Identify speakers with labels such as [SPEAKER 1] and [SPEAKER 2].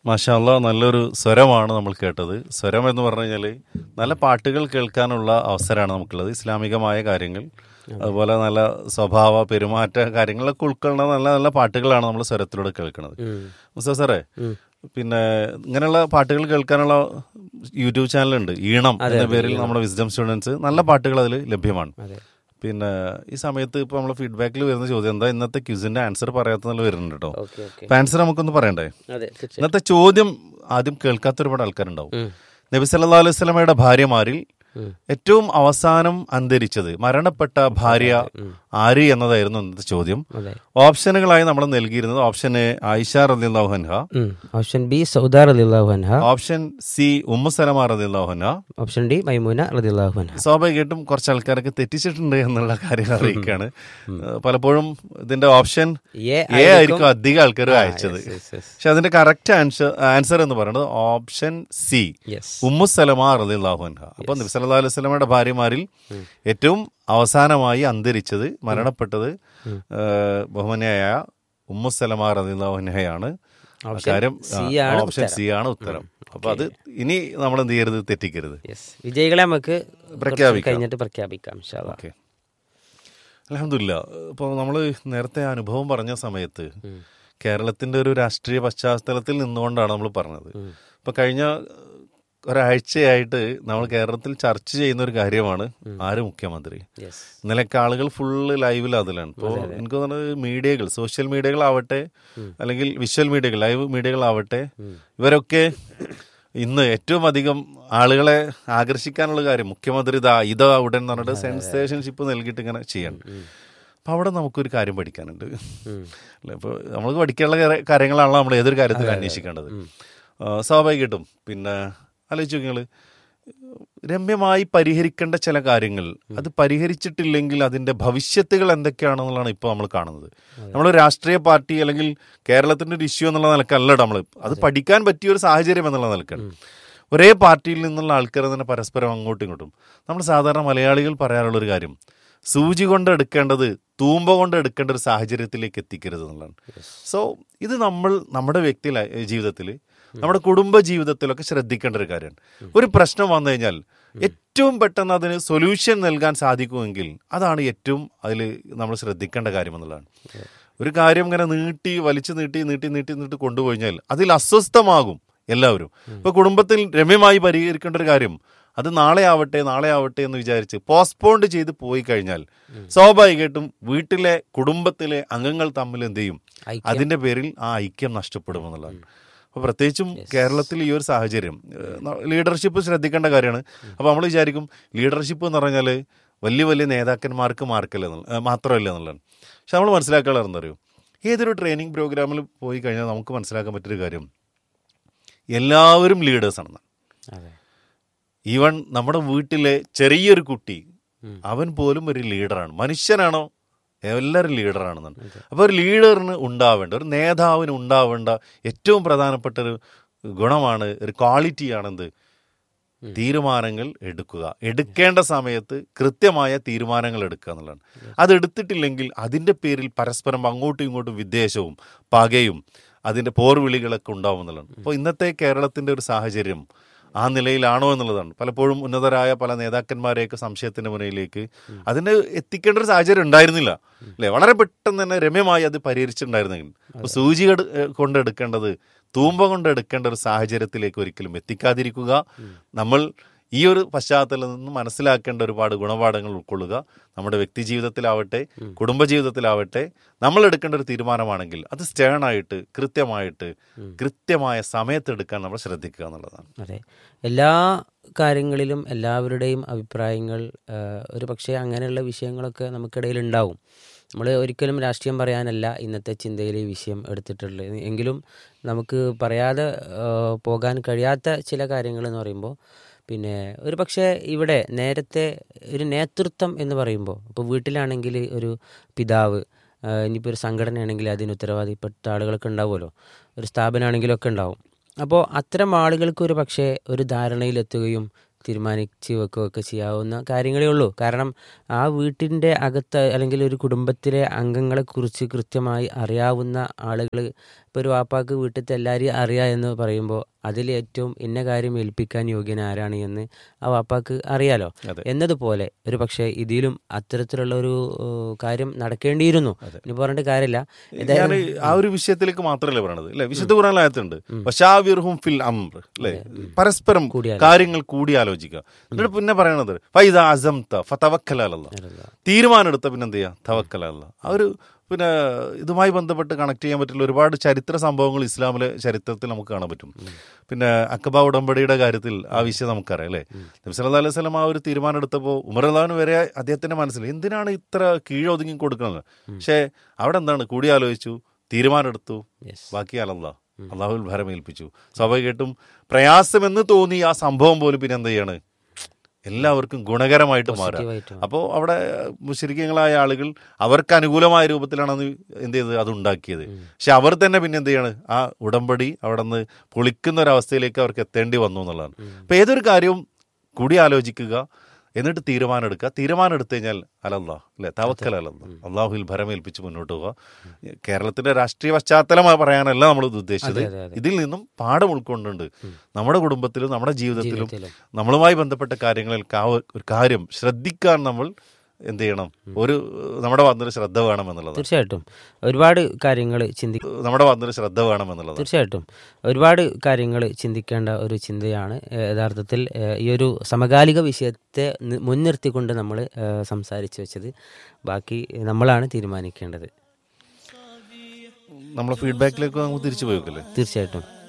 [SPEAKER 1] മാഷാല്ല നല്ലൊരു സ്വരമാണ് നമ്മൾ കേട്ടത് സ്വരം എന്ന് പറഞ്ഞു കഴിഞ്ഞാൽ നല്ല പാട്ടുകൾ കേൾക്കാനുള്ള അവസരമാണ് നമുക്കുള്ളത് ഇസ്ലാമികമായ കാര്യങ്ങൾ അതുപോലെ നല്ല സ്വഭാവ പെരുമാറ്റ കാര്യങ്ങളൊക്കെ ഉൾക്കൊള്ളുന്ന നല്ല നല്ല പാട്ടുകളാണ് നമ്മൾ സ്വരത്തിലൂടെ കേൾക്കുന്നത് മുസ്തഫ സാറേ പിന്നെ ഇങ്ങനെയുള്ള പാട്ടുകൾ കേൾക്കാനുള്ള യൂട്യൂബ് ചാനലുണ്ട് ഈണം എന്ന പേരിൽ നമ്മുടെ വിസ്ഡം സ്റ്റുഡൻസ് നല്ല പാട്ടുകൾ അതിൽ ലഭ്യമാണ്
[SPEAKER 2] അതെ
[SPEAKER 1] പിന്നെ ഈ സമയത്ത് ഇപ്പൊ നമ്മളെ ഫീഡ്ബാക്കിൽ വരുന്ന ചോദ്യം എന്താ ഇന്നത്തെ ക്യൂസിന്റെ ആൻസർ പറയാത്തതിൽ വരുന്നുണ്ട് കേട്ടോ
[SPEAKER 2] ഓക്കെ ഓക്കെ
[SPEAKER 1] അപ്പൊ ആൻസർ നമുക്കൊന്ന് പറയണ്ടേ
[SPEAKER 2] അതെ തീർച്ചയായും
[SPEAKER 1] ഇന്നത്തെ ചോദ്യം ആദ്യം കേൾക്കാത്ത ഒരുപാട് ആൾക്കാരുണ്ടാവും
[SPEAKER 2] ഉം.
[SPEAKER 1] നബി സല്ലാ അലൈഹി സ്വലമയുടെ ഭാര്യമാരിൽ
[SPEAKER 2] ഉം.
[SPEAKER 1] ഏറ്റവും അവസാനം അന്തരിച്ചത് മരണപ്പെട്ട ഭാര്യ ആര് എന്നതായിരുന്നു ഇന്നത്തെ ചോദ്യം
[SPEAKER 2] അതെ
[SPEAKER 1] ഓപ്ഷനുകളായി നമ്മൾ നൽകിയിരുന്നത് ഓപ്ഷൻ എ ആയിഷ റദിള്ളാഹുൻഹ
[SPEAKER 2] ഉം. ഓപ്ഷൻ ബി സൗദ റളിയല്ലാഹു അൻഹ
[SPEAKER 1] ഓപ്ഷൻ സി ഉമ്മു സലമ റദിള്ളാഹുൻഹ
[SPEAKER 2] ഓപ്ഷൻ ഡി മൈമൂന റളിയല്ലാഹു അൻഹ
[SPEAKER 1] സ്വാഭാവികമായിട്ടും കുറച്ച് ആൾക്കാരൊക്കെ തെറ്റിച്ചിട്ടുണ്ട് എന്നുള്ള കാര്യം അറിയിക്കാണ് ഏഹ് പലപ്പോഴും ഇതിന്റെ ഓപ്ഷൻ
[SPEAKER 2] എ
[SPEAKER 1] എ ആയിരിക്കും അധികം ആൾക്കാർ അയച്ചത്
[SPEAKER 2] yes, yes.
[SPEAKER 1] പക്ഷെ അതിന്റെ കറക്റ്റ് ആൻസർ ആൻസർ എന്ന് പറയുന്നത് option C
[SPEAKER 2] yes
[SPEAKER 1] Umm Salama റളിയല്ലാഹു അൻഹ അപ്പൊ നബി സല്ലല്ലാഹു അലൈഹി വസല്ലമയുടെ ഭാര്യമാരിൽ ഏറ്റവും അവസാനമായി അന്തരിച്ചത് മരണപ്പെട്ടത് ഏഹ് ബഹുമാനിയായ ഉമ്മു സലമ റളിയല്ലാഹു അൻഹയാണ്
[SPEAKER 2] ഓപ്ഷൻ
[SPEAKER 1] കാര്യം
[SPEAKER 2] C ആണ്
[SPEAKER 1] ഓപ്ഷൻ സി ആണ് ഉത്തരം അപ്പൊ അത് ഇനി നമ്മൾ എന്ത് ചെയ്യരുത് തെറ്റിക്കരുത്
[SPEAKER 2] യെസ് വിജയികളെ നമുക്ക്
[SPEAKER 1] പ്രഖ്യാപിക്കാം.
[SPEAKER 2] കുറച്ച് കഴിഞ്ഞിട്ട് പ്രഖ്യാപിക്കാം ഇൻഷാ അല്ലാ.
[SPEAKER 1] ഓക്കെ അലഹമില്ല ഇപ്പോൾ നമ്മൾ നേരത്തെ അനുഭവം പറഞ്ഞ സമയത്ത് കേരളത്തിന്റെ ഒരു രാഷ്ട്രീയ പശ്ചാത്തലത്തിൽ നിന്നുകൊണ്ടാണ് നമ്മൾ പറഞ്ഞത് ഇപ്പൊ കഴിഞ്ഞ ഒരാഴ്ചയായിട്ട് നമ്മൾ കേരളത്തിൽ ചർച്ച ചെയ്യുന്ന ഒരു കാര്യമാണ് ആര് മുഖ്യമന്ത്രി
[SPEAKER 2] യെസ്
[SPEAKER 1] ഇന്നലെയൊക്കെ ആളുകൾ ഫുള്ള് ലൈവിൽ അതിലാണ് ഇപ്പോൾ എനിക്ക് തോന്നുന്നത് മീഡിയകൾ സോഷ്യൽ മീഡിയകളാവട്ടെ അല്ലെങ്കിൽ വിഷ്വൽ മീഡിയകൾ ലൈവ് മീഡിയകളാവട്ടെ ഇവരൊക്കെ ഇന്ന് ഏറ്റവും അധികം ആളുകളെ ആകർഷിക്കാനുള്ള കാര്യം മുഖ്യമന്ത്രി ഇതാ ഇതാ ഉടൻ എന്ന് പറഞ്ഞിട്ട് സെൻസേഷൻഷിപ്പ് നൽകിയിട്ട് ഇങ്ങനെ ചെയ്യണം അപ്പൊ അവിടെ നമുക്കൊരു കാര്യം പഠിക്കാനുണ്ട് അല്ലേ ഇപ്പോൾ നമുക്ക് പഠിക്കാനുള്ള കാര്യ- കാര്യങ്ങളാണല്ലോ നമ്മൾ ഏതൊരു കാര്യത്തിൽ അന്വേഷിക്കേണ്ടത് ആ, സ്വാഭാവികമായിട്ടും പിന്നെ ആലോചിച്ച് നിങ്ങൾ രമ്യമായി പരിഹരിക്കേണ്ട ചില കാര്യങ്ങൾ അത് പരിഹരിച്ചിട്ടില്ലെങ്കിൽ അതിന്റെ ഭവിഷ്യത്തുകൾ എന്തൊക്കെയാണെന്നുള്ളതാണ് ഇപ്പോൾ നമ്മൾ കാണുന്നത് നമ്മൾ രാഷ്ട്രീയ പാർട്ടി അല്ലെങ്കിൽ കേരളത്തിന്റെ ഒരു ഇഷ്യൂ എന്നുള്ള നിലക്കല്ല നമ്മൾ അത് പഠിക്കാൻ പറ്റിയ ഒരു സാഹചര്യം എന്നുള്ള നിലക്കാണ് ഒരേ പാർട്ടിയിൽ നിന്നുള്ള ആൾക്കാർ തന്നെ പരസ്പരം അങ്ങോട്ടും ഇങ്ങോട്ടും നമ്മൾ സാധാരണ മലയാളികൾ പറയാനുള്ള ഒരു കാര്യം സൂചി കൊണ്ട് എടുക്കേണ്ടത് തൂമ്പ കൊണ്ട് എടുക്കേണ്ട ഒരു സാഹചര്യത്തിലേക്ക് എത്തിക്കരുത് എന്നുള്ളതാണ് സോ ഇത് നമ്മൾ നമ്മുടെ വ്യക്തി ജീവിതത്തിൽ നമ്മുടെ കുടുംബ ജീവിതത്തിലൊക്കെ ശ്രദ്ധിക്കേണ്ട ഒരു കാര്യമാണ് ഒരു പ്രശ്നം വന്നു കഴിഞ്ഞാൽ ഏറ്റവും പെട്ടെന്ന് അതിന് സൊല്യൂഷൻ നൽകാൻ സാധിക്കുമെങ്കിൽ അതാണ് ഏറ്റവും അതിൽ നമ്മൾ ശ്രദ്ധിക്കേണ്ട കാര്യം എന്നുള്ളതാണ് ഒരു കാര്യം ഇങ്ങനെ നീട്ടി വലിച്ചു നീട്ടി നീട്ടി നീട്ടി നീട്ടി കൊണ്ടുപോയിഞ്ഞാൽ അതിൽ അസ്വസ്ഥമാകും എല്ലാവരും ഇപ്പൊ കുടുംബത്തിൽ രമ്യമായി പരിഹരിക്കേണ്ട ഒരു കാര്യം അത് നാളെ ആവട്ടെ നാളെ ആവട്ടെ എന്ന് വിചാരിച്ച് പോസ്റ്റ്പോണ്ട് ചെയ്ത് പോയി കഴിഞ്ഞാൽ സ്വാഭാവികമായിട്ടും വീട്ടിലെ കുടുംബത്തിലെ അംഗങ്ങൾ തമ്മിൽ എന്ത് ചെയ്യും
[SPEAKER 2] ഐക്യം.
[SPEAKER 1] അതിന്റെ പേരിൽ ആ ഐക്യം നഷ്ടപ്പെടുമെന്നുള്ളതാണ് അപ്പൊ പ്രത്യേകിച്ചും കേരളത്തിൽ ഈ ഒരു സാഹചര്യം ലീഡർഷിപ്പ് ശ്രദ്ധിക്കേണ്ട കാര്യമാണ് അപ്പൊ നമ്മൾ വിചാരിക്കും ലീഡർഷിപ്പ് എന്ന് പറഞ്ഞാൽ വലിയ വലിയ നേതാക്കന്മാർക്ക് മാർക്കല്ല എന്നുള്ള ഏഹ് മാത്രമല്ല എന്നുള്ളതാണ് പക്ഷെ നമ്മൾ മനസ്സിലാക്കാനുള്ള എന്താ അറിയോ ഏതൊരു ട്രെയിനിങ് പ്രോഗ്രാമിൽ പോയി കഴിഞ്ഞാൽ നമുക്ക് മനസ്സിലാക്കാൻ പറ്റിയൊരു കാര്യം എല്ലാവരും ലീഡേഴ്സാണെന്ന്
[SPEAKER 2] അതെ
[SPEAKER 1] ഈവൻ നമ്മുടെ വീട്ടിലെ ചെറിയൊരു കുട്ടി അവൻ പോലും ഒരു ലീഡറാണ് മനുഷ്യനാണോ എല്ലാവരും ലീഡറാണെന്നാണ് അപ്പോൾ ഒരു ലീഡറിന് ഉണ്ടാവേണ്ട ഒരു നേതാവിന് ഉണ്ടാവേണ്ട ഏറ്റവും പ്രധാനപ്പെട്ട ഒരു ഗുണമാണ് ഒരു ക്വാളിറ്റിയാണെന്ത് തീരുമാനങ്ങൾ എടുക്കുക എടുക്കേണ്ട സമയത്ത് കൃത്യമായ തീരുമാനങ്ങൾ എടുക്കുക എന്നുള്ളതാണ് അത് എടുത്തിട്ടില്ലെങ്കിൽ അതിൻ്റെ പേരിൽ പരസ്പരം അങ്ങോട്ടും ഇങ്ങോട്ടും വിദ്വേഷവും പകയും അതിൻ്റെ പോർവിളികളൊക്കെ ഉണ്ടാവും എന്നുള്ളതാണ് അപ്പോൾ ഇന്നത്തെ കേരളത്തിൻ്റെ ഒരു സാഹചര്യം ആ നിലയിലാണോ എന്നുള്ളതാണ് പലപ്പോഴും ഉന്നതരായ പല നേതാക്കന്മാരെയൊക്കെ സംശയത്തിന്റെ മുന്നിലേക്ക് അതിന് എത്തിക്കേണ്ട ഒരു സാഹചര്യം ഉണ്ടായിരുന്നില്ല അല്ലെ വളരെ പെട്ടെന്ന് തന്നെ രമ്യമായി അത് പരിഹരിച്ചിട്ടുണ്ടായിരുന്നെങ്കിൽ അപ്പൊ സൂചി എടു- ഏഹ് കൊണ്ടെടുക്കേണ്ടത് തൂമ്പ കൊണ്ടെടുക്കേണ്ട ഒരു സാഹചര്യത്തിലേക്ക് ഒരിക്കലും എത്തിക്കാതിരിക്കുക നമ്മൾ ഈ ഒരു പശ്ചാത്തലത്തിൽ നിന്ന് മനസ്സിലാക്കേണ്ട ഒരുപാട് ഗുണപാഠങ്ങൾ ഉൾക്കൊള്ളുക നമ്മുടെ വ്യക്തി ജീവിതത്തിലാവട്ടെ കുടുംബജീവിതത്തിലാവട്ടെ നമ്മൾ എടുക്കേണ്ട ഒരു തീരുമാനമാണെങ്കിൽ അത് സ്റ്റേൺ ആയിട്ട് കൃത്യമായിട്ട് കൃത്യമായ സമയത്ത് എടുക്കാൻ നമ്മൾ ശ്രദ്ധിക്കുക എന്നുള്ളതാണ്
[SPEAKER 2] അതെ എല്ലാ കാര്യങ്ങളിലും എല്ലാവരുടെയും അഭിപ്രായങ്ങൾ ആ, ഒരു പക്ഷേ അങ്ങനെയുള്ള വിഷയങ്ങളൊക്കെ നമുക്കിടയിൽ ഉണ്ടാവും നമ്മൾ ഒരിക്കലും രാഷ്ട്രീയം പറയാനല്ല ഇന്നത്തെ ചിന്തയിൽ ഈ വിഷയം എടുത്തിട്ടുള്ളത് എങ്കിലും നമുക്ക് പറയാതെ ആ, പോകാൻ കഴിയാത്ത ചില കാര്യങ്ങൾ എന്ന് പറയുമ്പോൾ പിന്നെ ഒരു പക്ഷേ ഇവിടെ നേരത്തെ ഒരു നേതൃത്വം എന്ന് പറയുമ്പോൾ ഇപ്പോൾ വീട്ടിലാണെങ്കിൽ ഒരു പിതാവ് ആ, ഇനിയിപ്പോൾ ഒരു സംഘടനയാണെങ്കിൽ അതിന് ഉത്തരവാദിപ്പെട്ട ആളുകളൊക്കെ ഉണ്ടാവുമല്ലോ ഒരു സ്ഥാപനമാണെങ്കിലൊക്കെ ഉണ്ടാവും അപ്പോൾ അത്തരം ആളുകൾക്ക് ഒരു പക്ഷേ ഒരു ധാരണയിലെത്തുകയും തീരുമാനിച്ച് വെക്കുകയൊക്കെ ചെയ്യാവുന്ന കാര്യങ്ങളേ ഉള്ളൂ കാരണം ആ വീട്ടിൻ്റെ അകത്ത് അല്ലെങ്കിൽ ഒരു കുടുംബത്തിലെ അംഗങ്ങളെക്കുറിച്ച് കൃത്യമായി അറിയാവുന്ന ആളുകൾ ഇപ്പോൾ ഒരു വാപ്പാക്ക് വീട്ടിലത്തെ എല്ലാവരെയും അറിയാം എന്ന് പറയുമ്പോൾ അതിൽ ഏറ്റവും ഇന്ന കാര്യം ഏൽപ്പിക്കാൻ യോഗ്യൻ ആരാണ് എന്ന് ആ വാപ്പാക്ക് അറിയാലോ
[SPEAKER 1] അതെ.
[SPEAKER 2] എന്നതുപോലെ ഒരു പക്ഷേ ഇതിലും അത്തരത്തിലുള്ള ഒരു ഏഹ്, കാര്യം നടക്കേണ്ടിയിരുന്നു ഇനി പറഞ്ഞിട്ട് കാര്യമില്ല
[SPEAKER 1] ഞാൻ ആ ഒരു വിഷയത്തിലേക്ക് മാത്രമല്ല പറയണത് അല്ലെ വിശുദ്ധ ഖുറാനിലായത്തുണ്ട് വശാവിർഹും ഫിൽ അംർ അല്ലെ പരസ്പരം കാര്യങ്ങൾ കൂടി ആലോചിക്കുക എന്നിട്ട് പിന്നെ പറയണത് ഫൈദ അസംത ഫതവക്കലല്ല തീരുമാനം എടുത്ത പിന്നെ എന്ത് ചെയ്യാ തവക്കലല്ല ആ ഒരു പിന്നെ ഇതുമായി ബന്ധപ്പെട്ട് കണക്ട് ചെയ്യാൻ പറ്റുള്ള ഒരുപാട് ചരിത്ര സംഭവങ്ങൾ ഇസ്ലാമിലെ ചരിത്രത്തിൽ നമുക്ക് കാണാൻ പറ്റും പിന്നെ അക്കബ ഉടമ്പടിയുടെ കാര്യത്തിൽ ആ വിഷയം നമുക്കറിയാം അല്ലേ നബി സല്ലല്ലാഹു അലൈഹി വസല്ലം ആ ഒരു തീരുമാനം എടുത്തപ്പോൾ ഉമർ അള്ളാഹുവിന് വരെ അദ്ദേഹത്തിന്റെ മനസ്സിൽ എന്തിനാണ് ഇത്ര കീഴൊതുങ്ങി കൊടുക്കുന്നത് പക്ഷേ അവിടെ എന്താണ് കൂടിയാലോചിച്ചു തീരുമാനം എടുത്തു ബാക്കി അലല്ല അള്ളാഹുൽ ഭരമേൽപ്പിച്ചു സ്വാഭാവികമായിട്ടും പ്രയാസമെന്ന് തോന്നി ആ സംഭവം പോലും പിന്നെ എന്ത് ചെയ്യാണ് എല്ലാവർക്കും ഗുണകരമായിട്ട് മാറുക
[SPEAKER 2] Positive-ആയിട്ട്
[SPEAKER 1] അപ്പോൾ അവിടെ മുശരിക്കങ്ങളായ ആളുകൾ അവർക്ക് അനുകൂലമായ രൂപത്തിലാണ് അത് എന്ത് ചെയ്തത് അത് ഉണ്ടാക്കിയത് പക്ഷെ അവർ തന്നെ പിന്നെ എന്ത് ചെയ്യാണ് ആ ഉടമ്പടി അവിടെ നിന്ന് പൊളിക്കുന്ന ഒരവസ്ഥയിലേക്ക് അവർക്ക് എത്തേണ്ടി വന്നു എന്നുള്ളതാണ് അപ്പൊ ഏതൊരു കാര്യവും കൂടി ആലോചിക്കുക എന്നിട്ട് തീരുമാനം എടുക്കുക തീരുമാനം എടുത്തു കഴിഞ്ഞാൽ അലല്ലാ അല്ലെ തവക്കൽ അലല്ല അള്ളാഹുൽ ഭരമേൽപ്പിച്ച് മുന്നോട്ട് പോവുക കേരളത്തിന്റെ രാഷ്ട്രീയ പശ്ചാത്തലം പറയാനല്ല നമ്മൾ ഇത് ഉദ്ദേശിച്ചത്
[SPEAKER 2] അതെ, അതെ.
[SPEAKER 1] ഇതിൽ നിന്നും പാഠം ഉൾക്കൊണ്ടുണ്ട് നമ്മുടെ കുടുംബത്തിലും നമ്മുടെ ജീവിതത്തിലും
[SPEAKER 2] ജീവിതത്തിലും.
[SPEAKER 1] നമ്മളുമായി ബന്ധപ്പെട്ട കാര്യങ്ങളിൽ കാ- ഒരു കാര്യം ശ്രദ്ധിക്കാൻ നമ്മൾ എന്ത് ചെയ്യണം ഒരു നമ്മുടെ ഭാഗത്തൊരു ശ്രദ്ധ വേണം എന്നുള്ളതാണ്
[SPEAKER 2] തീർച്ചയായിട്ടും ഒരുപാട് കാര്യങ്ങൾ ചിന്തി
[SPEAKER 1] നമ്മുടെ ഭാഗത്തൊരു ശ്രദ്ധ വേണം എന്നുള്ളതാണ്
[SPEAKER 2] തീർച്ചയായിട്ടും ഒരുപാട് കാര്യങ്ങൾ ചിന്തിക്കേണ്ട ഒരു ചിന്തയാണ് ഏഹ്, യഥാർത്ഥത്തിൽ ഏഹ്, ഈ ഒരു സമകാലിക വിഷയത്തെ നി- മുൻനിർത്തിക്കൊണ്ട് നമ്മൾ സംസാരിച്ചു വെച്ചത് ബാക്കി നമ്മളാണ് തീരുമാനിക്കേണ്ടത്
[SPEAKER 1] നമ്മളെ ഫീഡ്ബാക്കിലേക്ക് നമുക്ക് തിരിച്ചു പോയിക്കല്ലേ
[SPEAKER 2] തീർച്ചയായിട്ടും